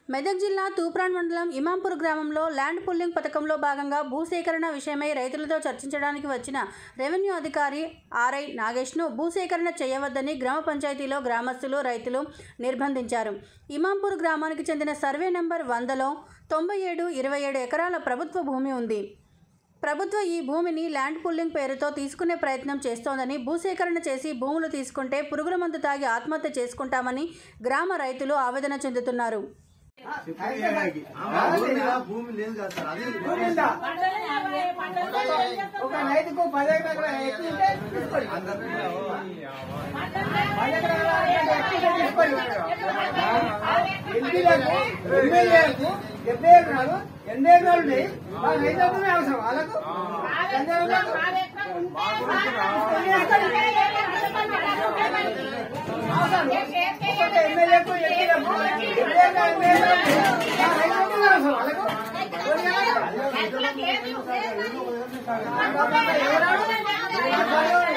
మెదక్ జిల్లా తూప్రాన్ మండలం ఇమాంపూర్ గ్రామంలో ల్యాండ్ పుల్లింగ్ పథకంలో భాగంగా భూసేకరణ విషయమై రైతులతో చర్చించడానికి వచ్చిన రెవెన్యూ అధికారి ఆర్ఐ నాగేష్ను భూసేకరణ చేయవద్దని గ్రామ పంచాయతీలో గ్రామస్తులు రైతులు నిర్బంధించారు ఇమాంపూర్ గ్రామానికి చెందిన సర్వే నెంబర్ వందలో తొంభై ఏడు ఇరవై ఏడు ఎకరాల ప్రభుత్వ భూమి ఉంది ప్రభుత్వ ఈ భూమిని ల్యాండ్ పుల్లింగ్ పేరుతో తీసుకునే ప్రయత్నం చేస్తోందని భూసేకరణ చేసి భూములు తీసుకుంటే పురుగుల మందు తాగి ఆత్మహత్య చేసుకుంటామని గ్రామ రైతులు ఆవేదన చెందుతున్నారు భూమి లేదు కదా సార్ అది భూమి ఉందా? ఒక రైతుకు పది ఎకరాల ఎక్కువ ఉంటే తీసుకోండి. పది ఎకరాల కంటే ఎక్కువ ఉంటే తీసుకోండి. ఎంపీలకు ఎమ్మెల్యేలకు డెబ్బై ఎకరాలు ఎనభై ఎకరాలు ఉన్నాయి వాళ్ళ రైతులకు అవసరం వాళ్ళకు ఎనభై ఎకరాలు అవసరం ఒక్కొక్క ఎమ్మెల్యేకు ఎంపీలకు డెబ్బై ఎకరాలు ఎనభై ఎకరాలు ఉన్నాయి. వాళ్ళ రైతులకు అవసరం వాళ్ళకు ఎవరు కావాలి? ఎవరాడు?